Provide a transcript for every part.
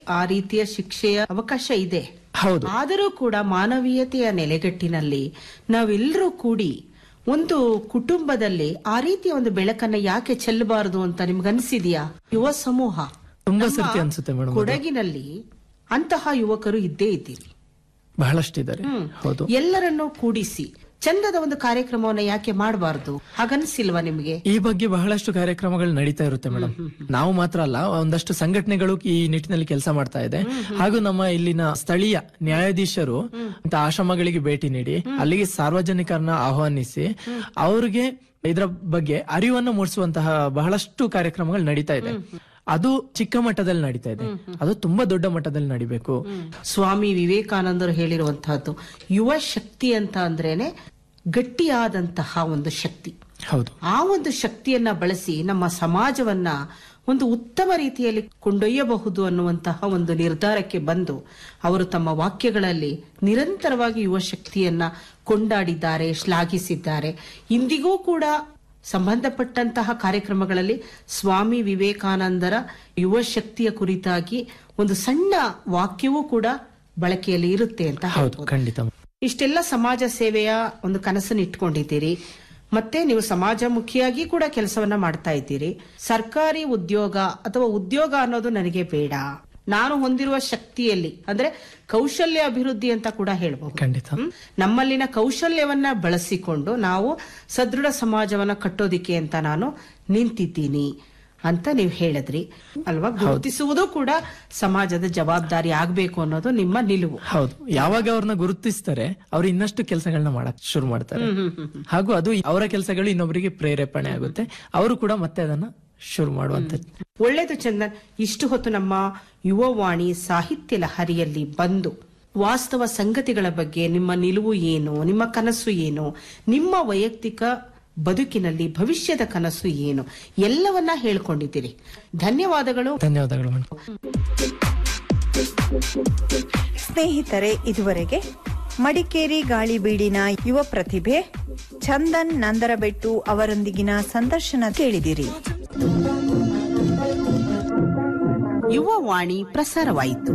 ಆ ರೀತಿಯ ಶಿಕ್ಷೆಯ ಅವಕಾಶ ಇದೆ ಹೌದು ಆದರೂ ಕೂಡ ಮಾನವೀಯತೆಯ ನೆಲೆಗಟ್ಟಿನಲ್ಲಿ ನಾವೆಲ್ಲರೂ ಕೂಡಿ ಒಂದು ಕುಟುಂಬದಲ್ಲಿ ಆ ರೀತಿಯ ಒಂದು ಬೆಳಕನ್ನ ಯಾಕೆ ಚೆಲ್ಲಬಾರದು ಅಂತ ನಿಮ್ಗನ್ಸಿದ್ಯಾ ಯುವ ಸಮೂಹ ತುಂಬಾ ನಮ್ಮ ಸರ್ತಿ ಅನ್ಸುತ್ತೆ ಮೇಡಮ್ ಕೊಡಗಿನಲ್ಲಿ ಅಂತಹ ಯುವಕರು ಇದ್ದೇ ಇದ್ದೀರಿ ಬಹಳಷ್ಟಿದ್ದಾರೆ ಹೌದು ಎಲ್ಲರನ್ನೂ ಕೂಡಿಸಿ ಚಂದದ ಒಂದು ಕಾರ್ಯಕ್ರಮವನ್ನ ಯಾಕೆ ಮಾಡಬಾರದು ಹಾಗನ್ಸಿಲ್ವಾ ನಿಮ್ಗೆ ಈ ಬಗ್ಗೆ ಬಹಳಷ್ಟು ಕಾರ್ಯಕ್ರಮಗಳು ನಡೀತಾ ಇರುತ್ತೆ ಮೇಡಮ್ ನಾವು ಮಾತ್ರ ಅಲ್ಲ ಒಂದಷ್ಟು ಸಂಘಟನೆಗಳು ಈ ನಿಟ್ಟಿನಲ್ಲಿ ಕೆಲಸ ಮಾಡ್ತಾ ಇದೆ ಹಾಗೂ ನಮ್ಮ ಇಲ್ಲಿನ ಸ್ಥಳೀಯ ನ್ಯಾಯಾಧೀಶರು ಇಂಥ ಆಶ್ರಮಗಳಿಗೆ ಭೇಟಿ ನೀಡಿ ಅಲ್ಲಿಗೆ ಸಾರ್ವಜನಿಕರನ್ನ ಆಹ್ವಾನಿಸಿ ಅವ್ರಿಗೆ ಇದರ ಬಗ್ಗೆ ಅರಿವನ್ನು ಮೂಡಿಸುವಂತಹ ಬಹಳಷ್ಟು ಕಾರ್ಯಕ್ರಮಗಳು ನಡೀತಾ ಇದೆ ಅದು ಚಿಕ್ಕ ಮಟ್ಟದಲ್ಲಿ ನಡೀತಾ ಇದೆ ಅದು ತುಂಬಾ ದೊಡ್ಡ ಮಟ್ಟದಲ್ಲಿ ನಡಿಬೇಕು ಸ್ವಾಮಿ ವಿವೇಕಾನಂದರು ಹೇಳಿರುವಂತಹದ್ದು ಯುವ ಶಕ್ತಿ ಅಂತ ಅಂದ್ರೇನೆ ಗಟ್ಟಿಯಾದಂತಹ ಒಂದು ಶಕ್ತಿ ಹೌದು ಆ ಒಂದು ಶಕ್ತಿಯನ್ನ ಬಳಸಿ ನಮ್ಮ ಸಮಾಜವನ್ನ ಒಂದು ಉತ್ತಮ ರೀತಿಯಲ್ಲಿ ಕೊಂಡೊಯ್ಯಬಹುದು ಅನ್ನುವಂತಹ ಒಂದು ನಿರ್ಧಾರಕ್ಕೆ ಬಂದು ಅವರು ತಮ್ಮ ವಾಕ್ಯಗಳಲ್ಲಿ ನಿರಂತರವಾಗಿ ಯುವ ಶಕ್ತಿಯನ್ನ ಕೊಂಡಾಡಿದ್ದಾರೆ ಶ್ಲಾಘಿಸಿದ್ದಾರೆ ಇಂದಿಗೂ ಕೂಡ ಸಂಬಂಧಪಟ್ಟಂತಹ ಕಾರ್ಯಕ್ರಮಗಳಲ್ಲಿ ಸ್ವಾಮಿ ವಿವೇಕಾನಂದರ ಯುವ ಶಕ್ತಿಯ ಕುರಿತಾಗಿ ಒಂದು ಸಣ್ಣ ವಾಕ್ಯವೂ ಕೂಡ ಬಳಕೆಯಲ್ಲಿ ಇರುತ್ತೆ ಅಂತ ಹೌದು ಹೇಳ್ಬೋದು. ಖಂಡಿತ ಇಷ್ಟೆಲ್ಲ ಸಮಾಜ ಸೇವೆಯ ಒಂದು ಕನಸನ್ನು ಇಟ್ಕೊಂಡಿದ್ದೀರಿ ಮತ್ತೆ ನೀವು ಸಮಾಜಮುಖಿಯಾಗಿ ಕೂಡ ಕೆಲಸವನ್ನ ಮಾಡ್ತಾ ಇದ್ದೀರಿ ಸರ್ಕಾರಿ ಉದ್ಯೋಗ ಅಥವಾ ಉದ್ಯೋಗ ಅನ್ನೋದು ನನಗೆ ಬೇಡ ನಾನು ಹೊಂದಿರುವ ಶಕ್ತಿಯಲ್ಲಿ ಅಂದ್ರೆ ಕೌಶಲ್ಯ ಅಭಿವೃದ್ಧಿ ಅಂತ ಕೂಡ ಹೇಳ್ಬಹುದು ಖಂಡಿತ ಹ್ಮ್? ನಮ್ಮಲ್ಲಿನ ಕೌಶಲ್ಯವನ್ನ ಬಳಸಿಕೊಂಡು ನಾವು ಸದೃಢ ಸಮಾಜವನ್ನ ಕಟ್ಟೋದಿಕ್ಕೆ ಅಂತ ನಾನು ನಿಂತಿದ್ದೀನಿ ಅಂತ ನೀವು ಹೇಳಿದ್ರಿ ಅಲ್ವಾ ಗುರುತಿಸುವುದು ಕೂಡ ಸಮಾಜದ ಜವಾಬ್ದಾರಿ ಆಗ್ಬೇಕು ಅನ್ನೋದು ನಿಮ್ಮ ನಿಲುವು ಹೌದು ಯಾವಾಗ ಅವ್ರನ್ನ ಗುರುತಿಸ್ತಾರೆ ಅವ್ರು ಇನ್ನಷ್ಟು ಕೆಲಸಗಳನ್ನ ಮಾಡಕ್ ಶುರು ಮಾಡ್ತಾರೆ ಹಾಗೂ ಅದು ಅವರ ಕೆಲಸಗಳು ಇನ್ನೊಬ್ಬರಿಗೆ ಪ್ರೇರೇಪಣೆ ಆಗುತ್ತೆ ಅವರು ಕೂಡ ಮತ್ತೆ ಅದನ್ನ ಶುರು ಮಾಡುವಂತ ಒಳ್ಳೇದು ಚಂದನ್ ಇಷ್ಟು ಹೊತ್ತು ನಮ್ಮ ಯುವವಾಣಿ ಸಾಹಿತ್ಯ ಲಹರಿಯಲ್ಲಿ ಬಂದು ವಾಸ್ತವ ಸಂಗತಿಗಳ ಬಗ್ಗೆ ನಿಮ್ಮ ನಿಲುವು ಏನು ನಿಮ್ಮ ಕನಸು ಏನು ನಿಮ್ಮ ವೈಯಕ್ತಿಕ ಬದುಕಿನಲ್ಲಿ ಭವಿಷ್ಯದ ಕನಸು ಏನು ಎಲ್ಲವನ್ನ ಹೇಳ್ಕೊಂಡಿದ್ದೀರಿ ಧನ್ಯವಾದಗಳು ಧನ್ಯವಾದಗಳು ಮೇಡಮ್ ಸ್ನೇಹಿತರೆ ಇದುವರೆಗೆ ಮಡಿಕೇರಿ ಗಾಳಿಬೀಡಿನ ಯುವ ಪ್ರತಿಭೆ ಚಂದನ್ ನಂದರಬೆಟ್ಟು ಅವರೊಂದಿಗಿನ ಸಂದರ್ಶನ ಕೇಳಿದಿರಿ ಯುವವಾಣಿ ಪ್ರಸಾರವಾಯಿತು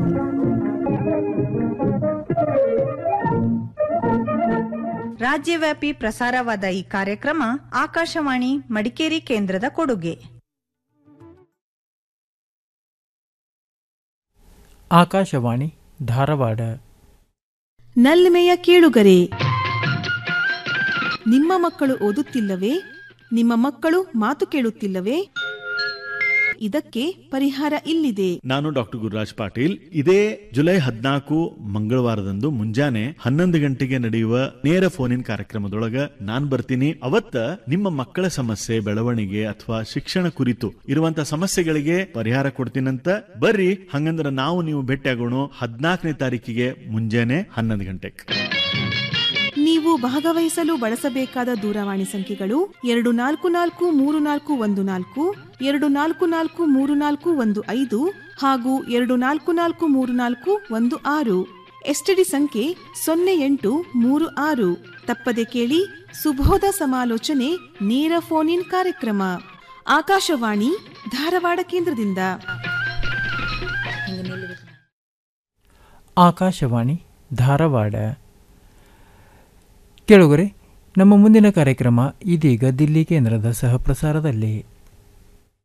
ರಾಜ್ಯವ್ಯಾಪಿ ಪ್ರಸಾರವಾದ ಈ ಕಾರ್ಯಕ್ರಮ ಆಕಾಶವಾಣಿ ಮಡಿಕೇರಿ ಕೇಂದ್ರದ ಕೊಡುಗೆ ಆಕಾಶವಾಣಿ ಧಾರವಾಡ ನಲ್ಮೆಯ ಕೇಳುಗರೆ ನಿಮ್ಮ ಮಕ್ಕಳು ಓದುತ್ತಿಲ್ಲವೇ ನಿಮ್ಮ ಮಕ್ಕಳು ಮಾತು ಕೇಳುತ್ತಿಲ್ಲವೇ ಇದಕ್ಕೆ ಪರಿಹಾರ ಇಲ್ಲಿದೆ ನಾನು ಡಾಕ್ಟರ್ ಗುರುರಾಜ್ ಪಾಟೀಲ್ ಇದೇ ಜುಲೈ ಹದಿನಾಲ್ಕು ಮಂಗಳವಾರದಂದು ಮುಂಜಾನೆ ಹನ್ನೊಂದು ಗಂಟೆಗೆ ನಡೆಯುವ ನೇರ ಫೋನ್ ಇನ್ ಕಾರ್ಯಕ್ರಮದೊಳಗ ನಾನ್ ಬರ್ತೀನಿ ಅವತ್ತ ನಿಮ್ಮ ಮಕ್ಕಳ ಸಮಸ್ಯೆ ಬೆಳವಣಿಗೆ ಅಥವಾ ಶಿಕ್ಷಣ ಕುರಿತು ಇರುವಂತ ಸಮಸ್ಯೆಗಳಿಗೆ ಪರಿಹಾರ ಕೊಡ್ತೀನಂತ ಬರ್ರಿ ಹಂಗಂದ್ರ ನಾವು ನೀವು ಭೇಟಿಯಾಗೋಣ ಹದಿನಾಲ್ಕನೇ ತಾರೀಕಿಗೆ ಮುಂಜಾನೆ ಹನ್ನೊಂದು ಗಂಟೆಗೆ ನೀವು ಭಾಗವಹಿಸಲು ಬಳಸಬೇಕಾದ ದೂರವಾಣಿ ಸಂಖ್ಯೆಗಳು ಎರಡು ನಾಲ್ಕು ನಾಲ್ಕು ಮೂರು ನಾಲ್ಕು ಒಂದು ನಾಲ್ಕು ಎರಡು ನಾಲ್ಕು ನಾಲ್ಕು ಮೂರು ನಾಲ್ಕು ಒಂದು ಐದು ಹಾಗೂ ಎರಡು ನಾಲ್ಕು ನಾಲ್ಕು ಮೂರು ನಾಲ್ಕು ಒಂದು ಆರು ಎಸ್ಟಿಡಿ ಸಂಖ್ಯೆ ಸೊನ್ನೆ ಎಂಟು ಮೂರು ಆರು ತಪ್ಪದೆ ಕೇಳಿ ಸುಬೋಧ ಸಮಾಲೋಚನೆ ನೇರ ಫೋನ್ ಇನ್ ಕಾರ್ಯಕ್ರಮ ಆಕಾಶವಾಣಿ ಧಾರವಾಡ ಕೇಂದ್ರದಿಂದ ಆಕಾಶವಾಣಿ ಧಾರವಾಡ ಕೇಳುಗರೆ ನಮ್ಮ ಮುಂದಿನ ಕಾರ್ಯಕ್ರಮ ಇದೀಗ ದಿಲ್ಲಿ ಕೇಂದ್ರದ ಸಹ ಪ್ರಸಾರದಲ್ಲಿ